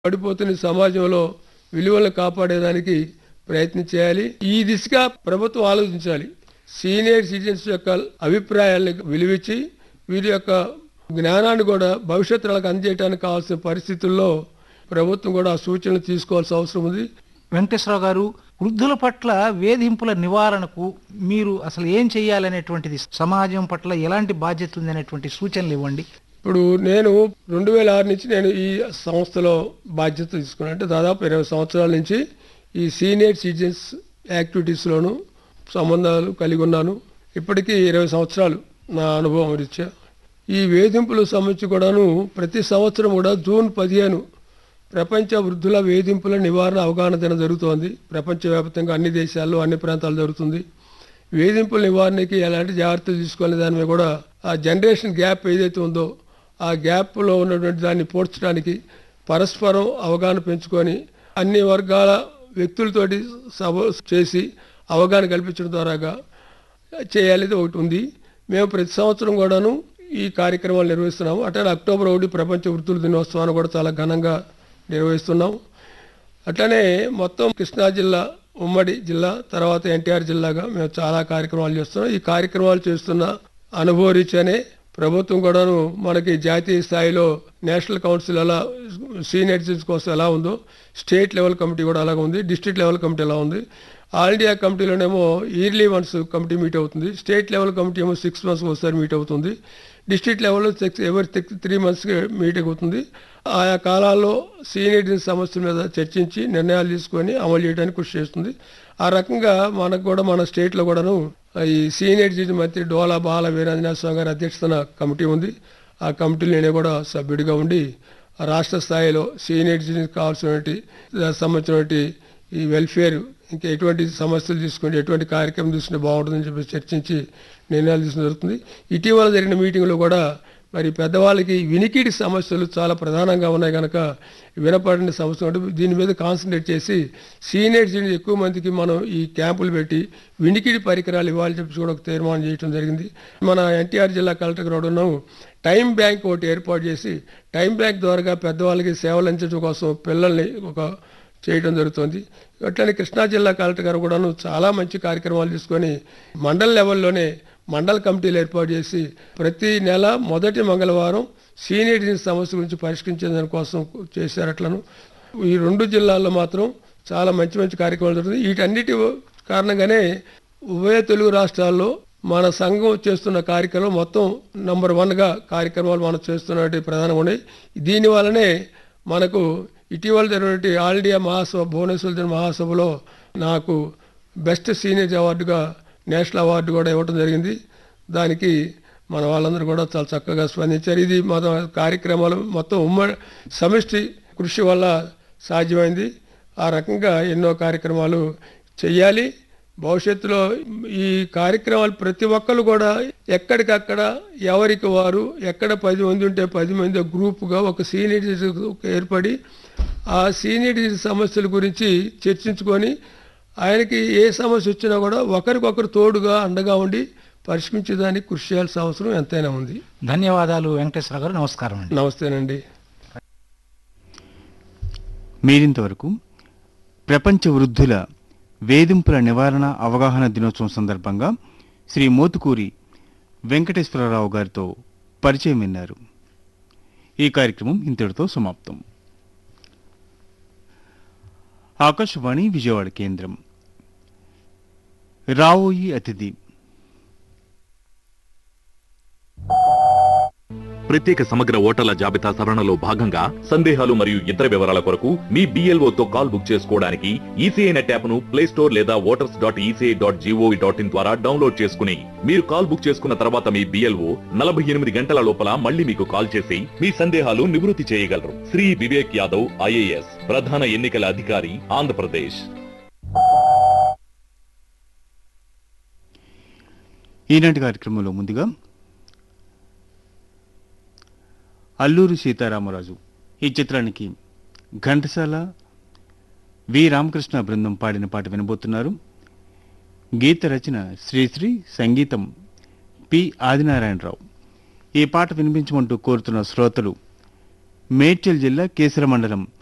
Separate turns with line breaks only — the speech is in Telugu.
పడిపోతున్న సమాజంలో విలువలను కాపాడేదానికి ప్రయత్నం చేయాలి ఈ దిశగా ప్రభుత్వం ఆలోచించాలి సీనియర్ సిటిజన్స్ యొక్క అభిప్రాయాలను విలువించి వీరి యొక్క జ్ఞానాన్ని కూడా భవిష్యత్ తరాలకు అందజేయడానికి కావాల్సిన పరిస్థితుల్లో ప్రభుత్వం కూడా ఆ సూచనలు తీసుకోవాల్సిన అవసరం ఉంది
వెంకటేశ్వరరావు గారు వృద్ధుల పట్ల వేధింపుల నివారణకు మీరు అసలు ఏం చేయాలనేటువంటిది సమాజం పట్ల ఎలాంటి బాధ్యత ఉంది అనేటువంటి సూచనలు ఇవ్వండి
ఇప్పుడు నేను రెండు వేల ఆరు నుంచి నేను ఈ సంస్థలో బాధ్యత తీసుకున్నాను అంటే దాదాపు ఇరవై సంవత్సరాల నుంచి ఈ సీనియర్ సిటిజన్స్ యాక్టివిటీస్లోను సంబంధాలు కలిగి ఉన్నాను ఇప్పటికీ ఇరవై సంవత్సరాలు నా అనుభవం రీత్యా ఈ వేధింపులకు సంబంధించి కూడాను ప్రతి సంవత్సరం కూడా జూన్ పదిహేను ప్రపంచ వృద్ధుల వేధింపుల నివారణ అవగాహన దినం జరుగుతోంది ప్రపంచవ్యాప్తంగా అన్ని దేశాల్లో అన్ని ప్రాంతాల్లో జరుగుతుంది వేధింపుల నివారణకి ఎలాంటి జాగ్రత్తలు తీసుకోవాలనే దాని మీద కూడా ఆ జనరేషన్ గ్యాప్ ఏదైతే ఉందో ఆ గ్యాప్లో ఉన్నటువంటి దాన్ని పోడ్చడానికి పరస్పరం అవగాహన పెంచుకొని అన్ని వర్గాల వ్యక్తులతోటి సభ చేసి అవగాహన కల్పించడం ద్వారాగా చేయాలి ఒకటి ఉంది మేము ప్రతి సంవత్సరం కూడాను ఈ కార్యక్రమాలు నిర్వహిస్తున్నాము అట్లనే అక్టోబర్ ఒకటి ప్రపంచ వృత్తుల దినోత్సవాన్ని కూడా చాలా ఘనంగా నిర్వహిస్తున్నాం అట్లనే మొత్తం కృష్ణా జిల్లా ఉమ్మడి జిల్లా తర్వాత ఎన్టీఆర్ జిల్లాగా మేము చాలా కార్యక్రమాలు చేస్తున్నాం ఈ కార్యక్రమాలు చేస్తున్న అనుభవ రీత్యానే ప్రభుత్వం కూడాను మనకి జాతీయ స్థాయిలో నేషనల్ కౌన్సిల్ ఎలా సీనియర్ సిటిజన్స్ కోసం ఎలా ఉందో స్టేట్ లెవెల్ కమిటీ కూడా అలాగే ఉంది డిస్ట్రిక్ట్ లెవెల్ కమిటీ ఎలా ఉంది ఆల్ ఇండియా కమిటీలోనేమో ఇయర్లీ వన్స్ కమిటీ మీట్ అవుతుంది స్టేట్ లెవెల్ కమిటీ ఏమో సిక్స్ మంత్స్ ఒకసారి మీట్ అవుతుంది డిస్ట్రిక్ట్ లెవెల్లో సిక్స్ ఎవరి సిక్స్ త్రీ మంత్స్కి మీటింగ్ అవుతుంది ఆయా కాలాల్లో సీనియర్ సమస్యల మీద చర్చించి నిర్ణయాలు తీసుకొని అమలు చేయడానికి కృషి చేస్తుంది ఆ రకంగా మనకు కూడా మన స్టేట్లో కూడాను ఈ సీనియర్ సిటిజన్ మంత్రి డోలా బాల వీరాంజనేయ స్వామి గారి అధ్యక్షతన కమిటీ ఉంది ఆ కమిటీలో నేను కూడా సభ్యుడిగా ఉండి ఆ రాష్ట్ర స్థాయిలో సీనియర్ సిటిజన్ కావాల్సినటువంటి దానికి సంబంధించినటువంటి ఈ వెల్ఫేర్ ఇంకా ఎటువంటి సమస్యలు తీసుకుంటే ఎటువంటి కార్యక్రమం తీసుకుంటే బాగుంటుందని చెప్పి చర్చించి నిర్ణయాలు తీసుకుని జరుగుతుంది ఇటీవల జరిగిన మీటింగ్లో కూడా మరి పెద్దవాళ్ళకి వినికిడి సమస్యలు చాలా ప్రధానంగా ఉన్నాయి కనుక వినపడిన సమస్య అంటే దీని మీద కాన్సన్ట్రేట్ చేసి సీనియర్ సిటిజన్ ఎక్కువ మందికి మనం ఈ క్యాంపులు పెట్టి వినికిడి పరికరాలు ఇవ్వాలని చెప్పి కూడా ఒక తీర్మానం చేయడం జరిగింది మన ఎన్టీఆర్ జిల్లా కలెక్టర్ కూడా ఉన్నాం టైం బ్యాంక్ ఒకటి ఏర్పాటు చేసి టైం బ్యాంక్ ద్వారా పెద్దవాళ్ళకి సేవలు అందించడం కోసం పిల్లల్ని ఒక చేయడం జరుగుతుంది అట్లనే కృష్ణా జిల్లా కలెక్టర్ గారు కూడాను చాలా మంచి కార్యక్రమాలు తీసుకొని మండల లెవెల్లోనే మండల కమిటీలు ఏర్పాటు చేసి ప్రతి నెల మొదటి మంగళవారం సీనియర్ సిటిజన్ సమస్య గురించి పరిష్కరించే దానికోసం చేశారు అట్లను ఈ రెండు జిల్లాల్లో మాత్రం చాలా మంచి మంచి కార్యక్రమాలు జరుగుతుంది వీటన్నిటి కారణంగానే ఉభయ తెలుగు రాష్ట్రాల్లో మన సంఘం చేస్తున్న కార్యక్రమం మొత్తం నంబర్ వన్గా కార్యక్రమాలు మనం చేస్తున్నటువంటి ప్రధానంగా ఉన్నాయి దీని వల్లనే మనకు ఇటీవల జరిగినటువంటి ఆల్ ఇండియా మహాసభ భువనేశ్వర్ జరిగిన మహాసభలో నాకు బెస్ట్ సీనియర్ అవార్డుగా నేషనల్ అవార్డు కూడా ఇవ్వడం జరిగింది దానికి మన వాళ్ళందరూ కూడా చాలా చక్కగా స్పందించారు ఇది మన కార్యక్రమాలు మొత్తం ఉమ్మడి సమిష్టి కృషి వల్ల సాధ్యమైంది ఆ రకంగా ఎన్నో కార్యక్రమాలు చెయ్యాలి భవిష్యత్తులో ఈ కార్యక్రమాలు ప్రతి ఒక్కరు కూడా ఎక్కడికక్కడ ఎవరికి వారు ఎక్కడ పది మంది ఉంటే పది మంది గ్రూపుగా ఒక సీనియర్ ఏర్పడి ఆ సీనియర్ సమస్యల గురించి చర్చించుకొని ఆయనకి ఏ సమస్య వచ్చినా కూడా ఒకరికొకరు తోడుగా అండగా ఉండి పరిష్కరించేదానికి కృషి చేయాల్సిన అవసరం ఎంతైనా ఉంది
ధన్యవాదాలు వెంకటేశ్వరరావు గారు నమస్కారం అండి
నమస్తేనండి
మీరింతవరకు ప్రపంచ వృద్ధుల వేధింపుల నివారణ అవగాహన దినోత్సవం సందర్భంగా శ్రీ మోతుకూరి వెంకటేశ్వరరావు గారితో పరిచయం విన్నారు ఈ కార్యక్రమం ఇంతటితో సమాప్తం ఆకాశవాణి విజయవాడ కేంద్రం రావోయి అతిథి
ప్రత్యేక సమగ్ర ఓటర్ల జాబితా సవరణలో భాగంగా సందేహాలు మరియు ఇతర వివరాల కొరకు మీ BLO తో కాల్ బుక్ చేసుకోవడానికి ఈసీఐ నెట్ యాప్ ను ప్లే స్టోర్ లేదా voters dot ECI dot G O V dot in ద్వారా డౌన్లోడ్ చేసుకుని మీరు కాల్ బుక్ చేసుకున్న తర్వాత మీ బిఎల్ఓ నలభై ఎనిమిది గంటల లోపల మళ్ళీ మీకు కాల్ చేసి మీ సందేహాలు నివృత్తి చేయగలరు శ్రీ వివేక్ యాదవ్ ఐఏఎస్ ప్రధాన ఎన్నికల అధికారి ఆంధ్రప్రదేశ్
ఈనాటి కార్యక్రమంలో ముందుగా అల్లూరి సీతారామరాజు ఈ చిత్రానికి ఘంటసాల వి రామకృష్ణ బృందం పాడిన పాట వినబోతున్నారు గీత రచన శ్రీశ్రీ సంగీతం పి ఆదినారాయణరావు ఈ పాట వినిపించమంటూ కోరుతున్న శ్రోతలు మేడ్చల్ జిల్లా కేసర మండలం